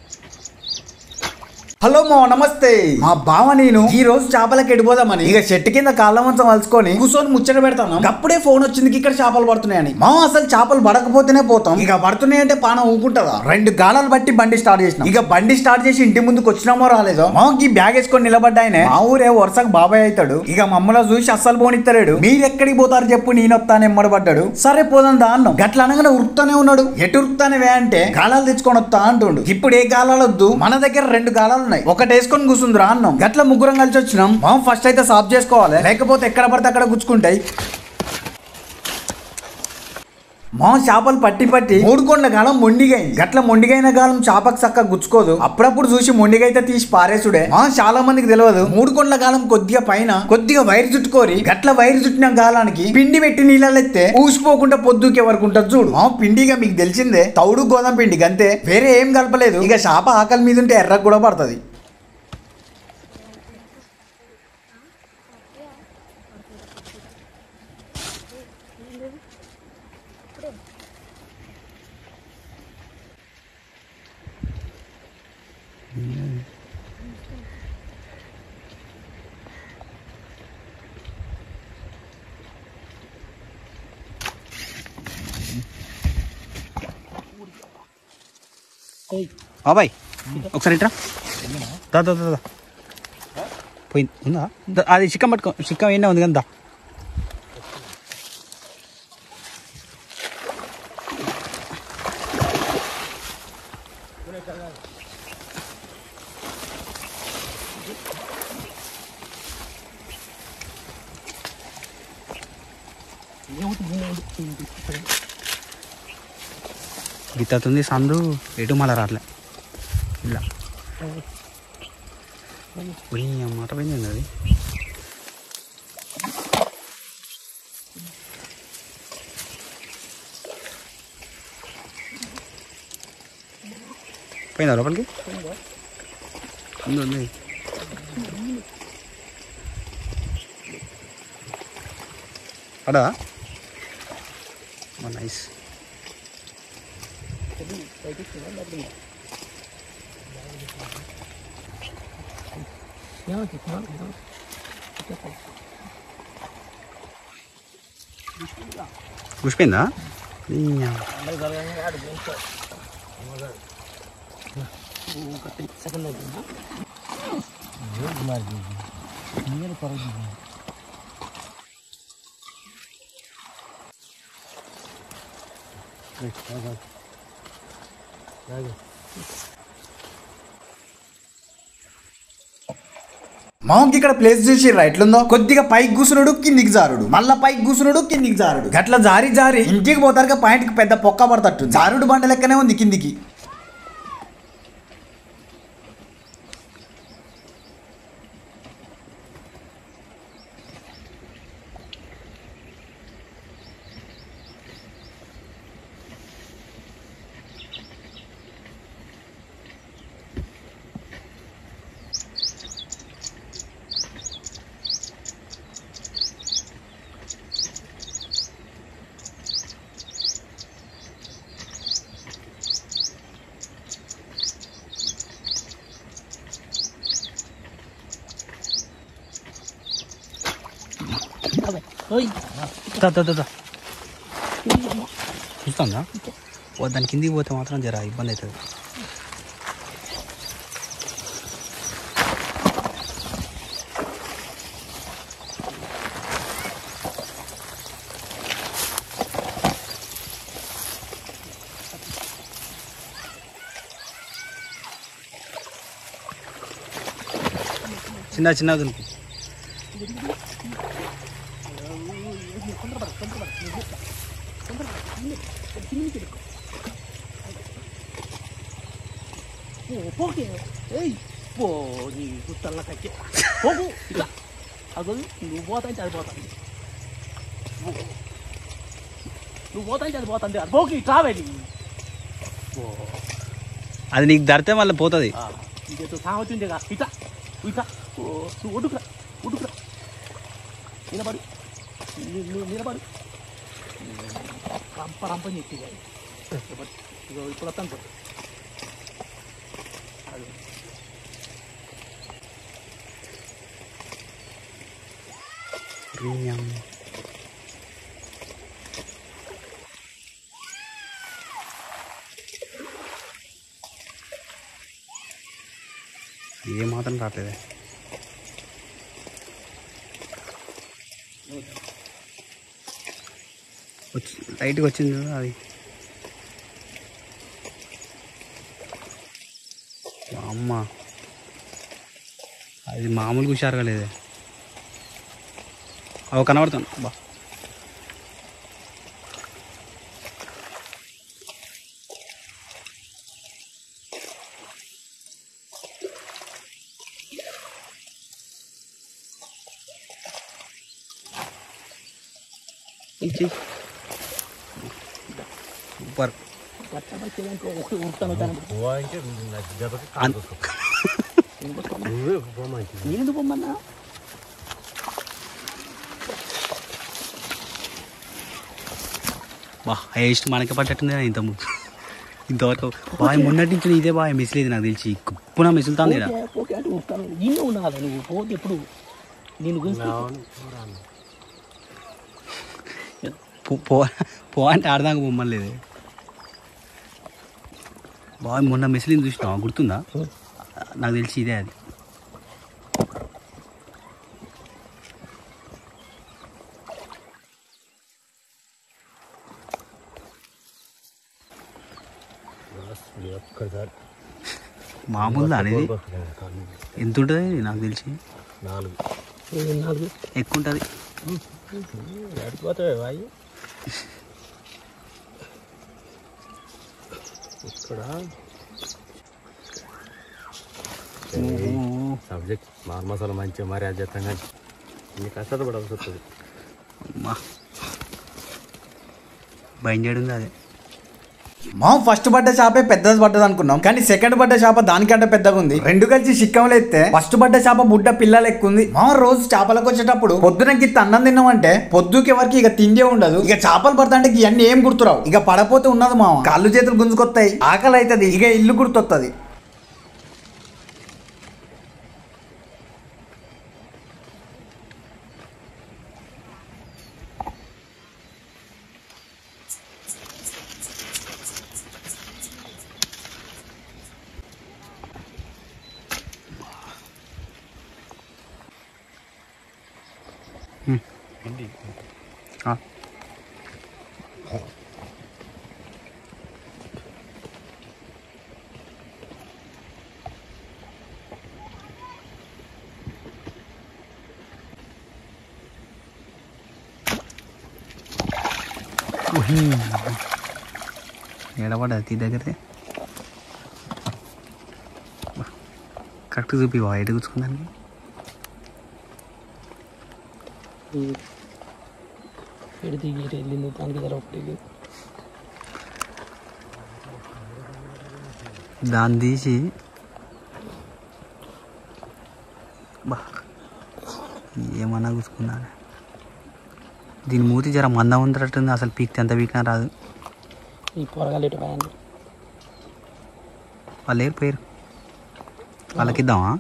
Hello మా నమస్తే మా బావ నేను ఈ రోజు చేపలకి ఎడిపోదామని ఇక చెట్టు కింద కాళ్ళ మంచం కలుసుకొని కూర్చొని ముచ్చట పెడతాను అప్పుడే ఫోన్ వచ్చింది ఇక్కడ చేపలు పడుతున్నాయని మా అసలు చేపలు పడకపోతేనే పోతాం ఇక పడుతున్నాయంటే పానం ఊకుంటుందా రెండు గాలాలు బట్టి బండి స్టార్ట్ చేసినాం ఇక బండి స్టార్ట్ చేసి ఇంటి ముందుకు వచ్చినామో రాలేదో మాకి బ్యాగ్ వేసుకొని నిలబడ్డా ఆయన మా ఊరే వరుసకు బాబాయ్ అవుతాడు ఇక మమ్మల్ని చూసి అస్సలు పోనిత్తలేడు మీరు ఎక్కడికి పోతారు చెప్పు నేను వస్తాను ఎమ్మడబడ్డాడు సరే పోదాం దా అన్నాం గట్ల అనగానే ఉరుకుతానే ఉన్నాడు ఎటు ఉరుకుతానే అంటే గాలాలు తెచ్చుకొని వస్తా అంటుండు ఇప్పుడు ఏ గాలాలు వద్దు మన దగ్గర రెండు గాలాలు ఉన్నాయి ఒకటి వేసుకొని కూర్చుందిరా అన్నాం గట్ల ముగ్గురం కలిసి వచ్చినాం మనం ఫస్ట్ అయితే సాఫ్ చేసుకోవాలి లేకపోతే ఎక్కడ పడితే అక్కడ గుచ్చుకుంటాయి మా చేపలు పట్టి పట్టి మూడుకొండ గాలం మొండిగైంది గట్ల మొండిగైన గాలం చేపకు చక్క గుచ్చుకోదు అప్పుడప్పుడు చూసి మొండిగైతే తీసి పారేసుడే మా చాలా మందికి తెలియదు మూడుకొండ గాలం కొద్దిగా పైన కొద్దిగా వైరు చుట్టుకోరి గట్ల వైరు చుట్టిన గాలానికి పిండి పెట్టి నీళ్ళెత్తే ఊసిపోకుండా పొద్దుకే వరకు ఉంటుంది చూడు మా పిండిగా మీకు తెలిసిందే తౌడు గోధుమ పిండి గంతే వేరే ఏం కలపలేదు ఇక చేప ఆకలి మీద ఉంటే ఎర్రకు కూడా పడుతుంది బాబాయ్ ఒకసారి ఇట్రా దా దా దా దా. పోయింది ఉందా దా, అది చిక్కం పట్టుకో చిక్కం ఏంటో ఉంది కదా గిత్తతుంది సందు ఎటు మళ్ళా రావట్లే ఇలా ఉయ్, అమ్మాట పోయింది అది పోయిందా లోపలికి ఉంది ఉంది పడా నైస్ పుష్పోయిందా మాకి ఇక్కడ ప్లేస్ చూసి ఎట్లుందో కొద్దిగా పైకి కూసునుడు కిందికి జారుడు మళ్ళా పైకి కూసునుడు కిందికి జారుడు గట్ల జారి జారి ఇంటికి పోతారుగా పాయింట్ కి పెద్ద పొక్క పడతట్టు జారుడు బండ లెక్కనే ఉంది కిందికి దా దా దా దా చూస్తుందా ఓ దాని కిందికి పోతే మాత్రం జర ఇబ్బంది అవుతుంది చిన్న చిన్న దునికి పోకే ఏయ్ పో నీ గుట్టల్ల కక్కే పోకు ఇట్లా అగో నువ్వు పోతాంటే అది పోతాంది నువ్వు నువ్వు పోతాంటే అది పోతుంది అది పోకి ట్రావెల్ అది నీకు ధరితే మళ్ళీ పోతుంది ఇదేదో సాగుతుండేగా ఇట ఇట ఓ నువ్వు ఒడ్డుకురా ఒడ్డుకురా నిలబడు ని- నువ్వు నిలబడు రంప రంపని ఎత్తి ఇగో ఇప్పుడు వస్తాను చూడు ప్రీమియం ఏ మాత్రం రావట్లేదే వచ్చి లైట్గా వచ్చింది కదా అది అమ్మ అది మామూలుగా హుషారుగా లేదే అవి కనబడుతుంది బా ఇచ్చి సూపర్ పచ్చబచ్చేదానికి ఉరుకుతాను అన్- నేను పొమ్మన్నా బా హైయెస్ట్ మనకి పట్టట్టుంది కదా ఇంత ముందు ఇంతవరకు బాయ్ మొన్నటి నుంచి ఇదే బాయ్ మిస్లేదు నాకు తెలిసి కుప్పున మిసులుతాంది ఈడ. ఓకే, ఓకే అంటే ఉరుకుతాను ఇన్నే ఉండాలి నువ్వు పోతే ఎప్పుడు నేను గురించి పో- పో పో అంటే ఆడదాకా బొమ్మలు లేదు బాయ్ మొన్న మిసిలింది చూసినా గుర్తుందా నాకు తెలిసి ఇదే అది మామూలు అనేది ఎంత ఉంటుంది నాకు తెలిసి నాలుగు నాలుగు ఎక్కువ ఉంటుంది ఎడిపోతావే వాయి ఇక్కడ సబ్జెక్ట్ మార్ మసాలా మంచిగా మరి అది చేస్తాం కానీ నీ కష్టపడాల్సి వస్తుంది అమ్మా భయం చేయడం అదే మా ఫస్ట్ పడ్డ చేపే పెద్దది పడ్డది అనుకున్నాం కానీ సెకండ్ పడ్డ చేప దానికంటే పెద్దగా ఉంది రెండు కలిసి చిక్కంలో ఎత్తే ఫస్ట్ పడ్డ చేప బుడ్డ పిల్లలు ఎక్కువ ఉంది మా రోజు చేపలకు వచ్చేటప్పుడు పొద్దునకి ఇంత అన్నం తిన్నామంటే పొద్దుకి ఎవరికి ఇక తిండే ఉండదు ఇక చేపలు పడతాంటే ఇవన్నీ ఏం గుర్తురావు ఇక పడపోతే ఉన్నది మా కాళ్ళు చేతులు గుంజుకొస్తాయి ఆకలి అవుతుంది ఇక ఇల్లు గుర్తొస్తుంది ఆ. ఎడబడ్డది తీ దగ్గరే కరెక్ట్ చూపి బా ఎటు కూర్చుకుందానికి ఎడి దిగి ఇటు వెళ్ళింది దానికి ధర ఒకటి దాన్ని తీసి బా ఏమన్నా కూసుకున్నా దీని మూతి జర మందం ఉందట్టుంది అసలు పీక్తే ఎంత పీకినా రాదు ఈ పొరగాలు ఇటు పోయండి వాళ్ళు లేరు పోయారు వాళ్ళకి ఇద్దామా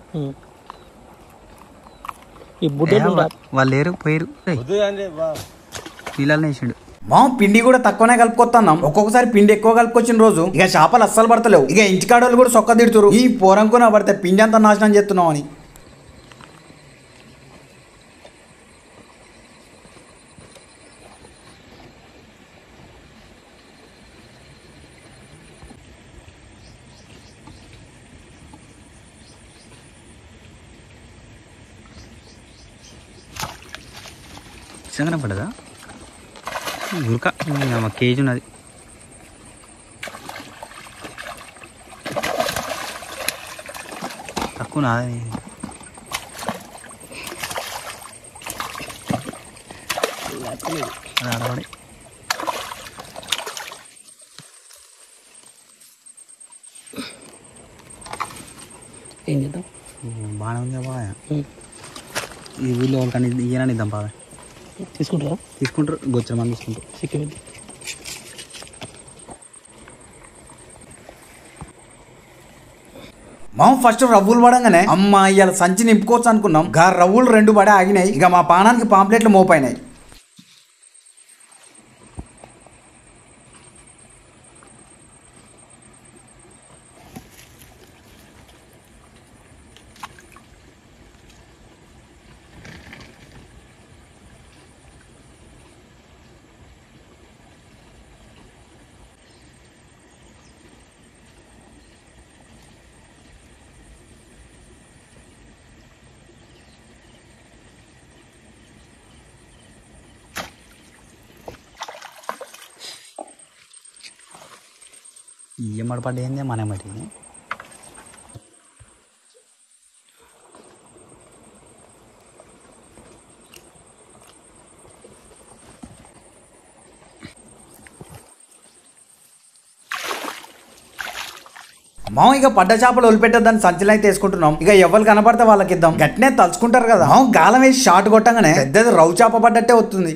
ఈ బుడ్డలు ఏ, వాళ్ళు లేరు పోయారు నీళ్ళని వేసిండు మా పిండి కూడా తక్కువనే కలుపుకొస్తున్నాం ఒక్కొక్కసారి పిండి ఎక్కువ కలుపుకొచ్చిన రోజు ఇక చేపలు అస్సలు పడతలేవు ఇక ఇంటికాడోళ్ళు కూడా సొక్క తిడుతురు ఈ పోరంకున పడితే పిండి అంతా నాశనం చేస్తున్నావు అని నిజంగానే పడదా ఉరక మా కేజీ ఉన్నది తక్కువ నాది అది ఆడవాడి ఏం చేద్దాం బాగానే ఉంది బాగా ఉమ్. ఈ ఊళ్ళో వాళ్ళకని ఇయ్యనని ఇద్దాం బాగా తీసుకుంటారా తీసుకుంటారు గొచ్చర మంది తీసుకుంటారు సిక్కి పెట్టి మా ఫస్ట్ రవ్వులు పడంగానే అమ్మ ఇవాళ సంచి నింపుకోవచ్చు అనుకున్నాం గా రవ్వులు రెండు పడే ఆగినాయి ఇక మా పానానికి పాంప్లెట్లు మోపైనాయి ఏమడ పడ్డేందే మన మరి మాం ఇక పడ్డ చేపలు వదిలిపెట్టద్దని సంచలనం అయితే వేసుకుంటున్నాం ఇక ఎవరు కనపడితే వాళ్ళకి ఇద్దాం గట్టినే తలుచుకుంటారు కదా మాం గాలం వేసి షాట్ కొట్టంగానే పెద్దది రవ్వు చేప పడ్డట్టే వస్తుంది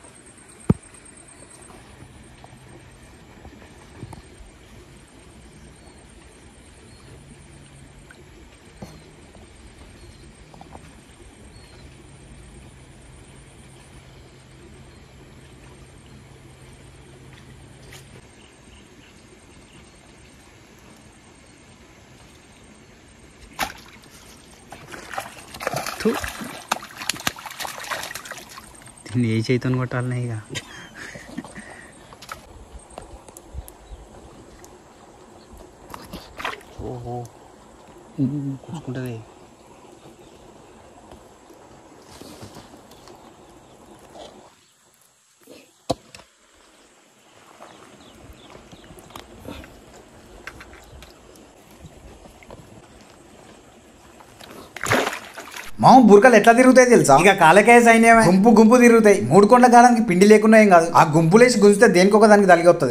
థు. దీన్ని ఏ చేతితో కొట్టాలనే ఇక ఓహో కూర్చుకుంటుంది మామ బురకలు ఎట్లా తిరుగుతాయి తెలుసా ఇక కాలకేయ సైన్యమే గుంపు గుంపు తిరుగుతాయి మూడు కొండ కాలానికి పిండి లేకుండా ఏం కాదు ఆ గుంపులేసి గుంజితే దేనికొక దానికి తలిగి వస్తుంది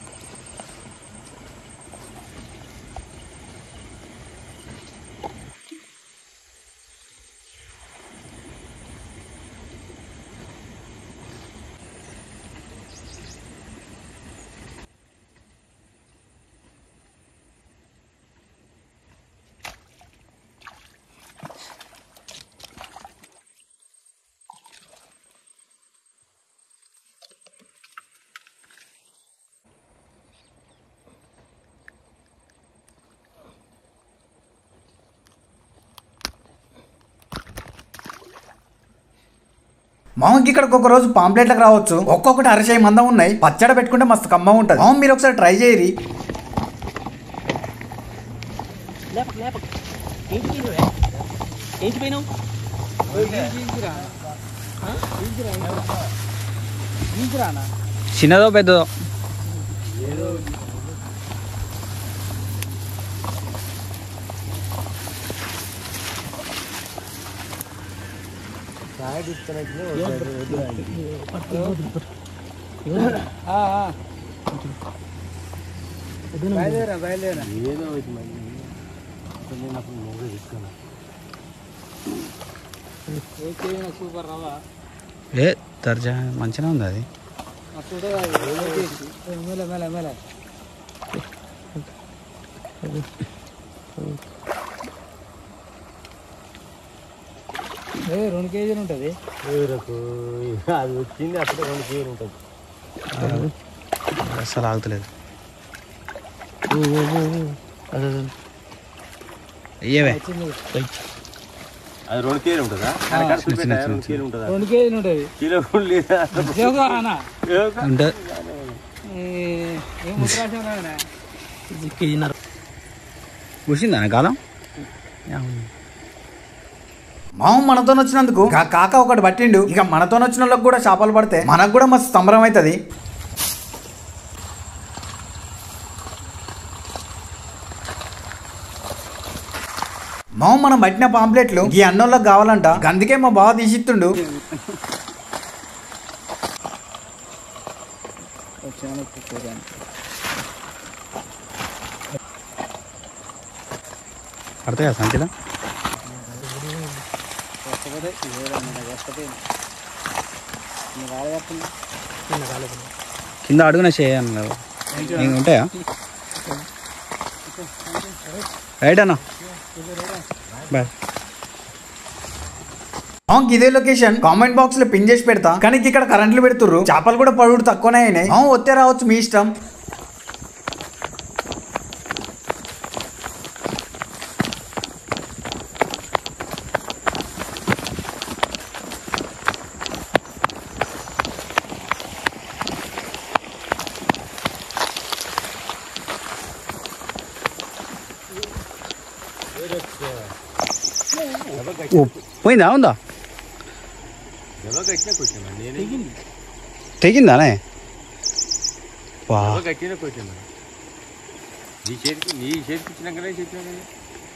మామకి ఇక్కడ ఒక రోజు పాంప్లెట్లకు రావచ్చు ఒక్కొక్కటి అరచేయి మందం ఉన్నాయి పచ్చడ పెట్టుకుంటే మస్తు కమ్మ ఉంటుంది మామ మీరు ఒకసారి ట్రై చేయరి లేప లేప ఏంటి పోయినావు ఏంటి పోయినావు చిన్నదో పెద్దదో ఏ దర్జా మంచిగా ఉంది అది రెండు కేజీలు ఉంటుంది అది వచ్చింది అప్పుడు రెండు కేజీలు ఉంటుంది అసలు ఆగుతలేదు ఏవే అది రెండు కేజీలు ఉంటుందా కడుపు పెట్టా రెండు కేజీలు ఉంటుందా రెండు కేజీలు ఉంటుంది కిలో కూడా లేదా ఉంటే కేజీన్నర కూర్చుందా కాలం మామ మనతో వచ్చినందుకు గా కాక ఒకటి పట్టిండు ఇక మనతో వచ్చిన వాళ్ళకి కూడా చేపలు పడితే మనకు కూడా మస్తు సంబరం అవుతుంది మామ మనం పట్టిన పాంప్లెట్లు ఈ అన్నోళ్ళకి కావాలంట అందుకే మా బావ తీసిత్తుండు పడతాయా సంచిలో కింద అడుగున చేయను కదా ఇంక ఉంటాయా రైట్ అన్న బాయ్ అవును ఇదే లొకేషన్ కామెంట్ బాక్స్ లో పిన్ చేసి పెడతా కానీ ఇక్కడ కరెంట్లు పెడుతుర్రు చేపలు కూడా పడుడు తక్కువనే అయినాయి అవును వస్తే రావచ్చు మీ ఇష్టం ఓ పోయిందా ఉందా ఎవరు కట్టినా కూర్చున్నా నేను తెగిందానే వా ఎవరు కట్టినా కూర్చున్నా నీ చేతికి నీ చేతికి ఇచ్చినాకనే చెప్పినా కదా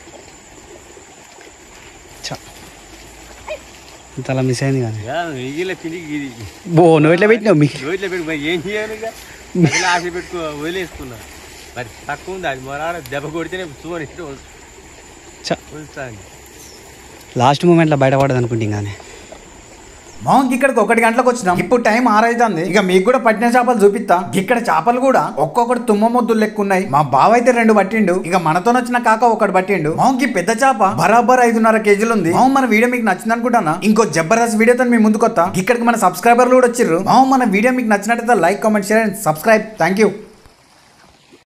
ఇంతలా మిస్ అయింది కానీ యా, మిగిలిన పిండికి ఇది బో నువ్వు ఎట్లా పెట్టినావు మీ నోట్లో పెట్టి మరి ఏం చేయాలి ఇక అసలు ఆశ పెట్టుకో వదిలేసుకున్నా మరి తక్కువ ఉంది అది మొరాడ దెబ్బ కొడితేనే చూని చ. ఉంచుతాను లాస్ట్ మూమెంట్లో బయటపడదు అనుకుంటాం కానీ మాకు ఇక్కడికి ఒకటి గంటలకు వచ్చినాం ఇప్పుడు టైం ఆరైతుంది ఇక మీకు కూడా పట్టిన చేపలు చూపిస్తా ఇక్కడ చేపలు కూడా ఒక్కొక్కటి తుమ్మ ముద్దులు లెక్క ఉన్నాయి మా బావ అయితే రెండు పట్టిండు ఇక మనతో వచ్చిన కాక ఒకటి పట్టిండు మాకి పెద్ద చేప బరాబర్ ఐదున్నర కేజీలు ఉంది మామ మన వీడియో మీకు నచ్చింది అనుకుంటానా ఇంకో జబర్దస్త్ వీడియోతో మీ ముందుకు వస్తా ఇక్కడికి మన సబ్స్క్రైబర్లు కూడా వచ్చిర్రు మామ మన వీడియో మీకు నచ్చినట్టయితే like comment share and subscribe thank you